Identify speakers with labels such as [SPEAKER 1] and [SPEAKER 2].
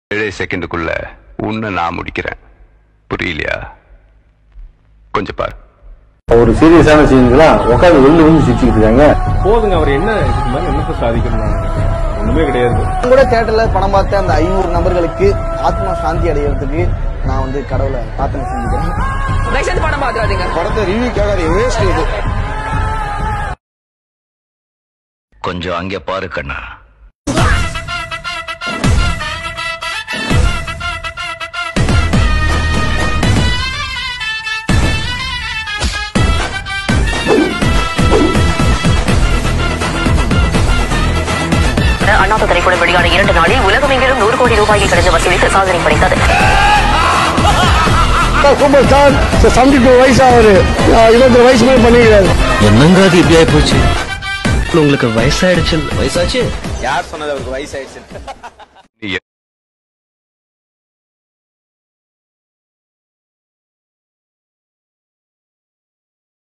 [SPEAKER 1] ஏழே செகண்டுக்குள்ள உன்னை நான் முடிக்கிறேன் புரியலையா கொஞ்சம் பாரு
[SPEAKER 2] ஒரு சீரியஸான சீன்ஸ்லாம் உட்காந்து வெளில வந்து சிரிச்சுக்கிட்டு இருக்காங்க
[SPEAKER 3] போதுங்க அவர் என்ன இதுக்கு மேல என்னத்தை சாதிக்கணும் ஒண்ணுமே கிடையாது
[SPEAKER 4] நான் கூட தியேட்டர்ல படம் பார்த்த அந்த ஐநூறு நபர்களுக்கு ஆத்மா சாந்தி அடைகிறதுக்கு நான் வந்து கடவுளை பிரார்த்தனை செஞ்சுக்கிறேன்
[SPEAKER 5] தயவுசெய்து படம் பாத்துறாதீங்க
[SPEAKER 4] படத்தை ரிவ்யூக்காக வேஸ்ட் இது
[SPEAKER 6] கொஞ்சம் அங்கே பாரு கண்ணா
[SPEAKER 5] அண்ணாத்த திரைப்படம் வெளியான இரண்டு நாளில் உலகமெங்கிலும் நூறு கோடி ரூபாயை கடந்து வசூலித்து சாதனை படைத்தது
[SPEAKER 2] சூப்பர் ஸ்டார் செவன்டி டூ வயசு ஆகுது இருபத்தி வயசு மேலே பண்ணிக்கிறாரு
[SPEAKER 6] என்னங்க அது இப்படி ஆயி போச்சு உங்களுக்கு வயசாயிடுச்சு வயசாச்சு
[SPEAKER 1] நீ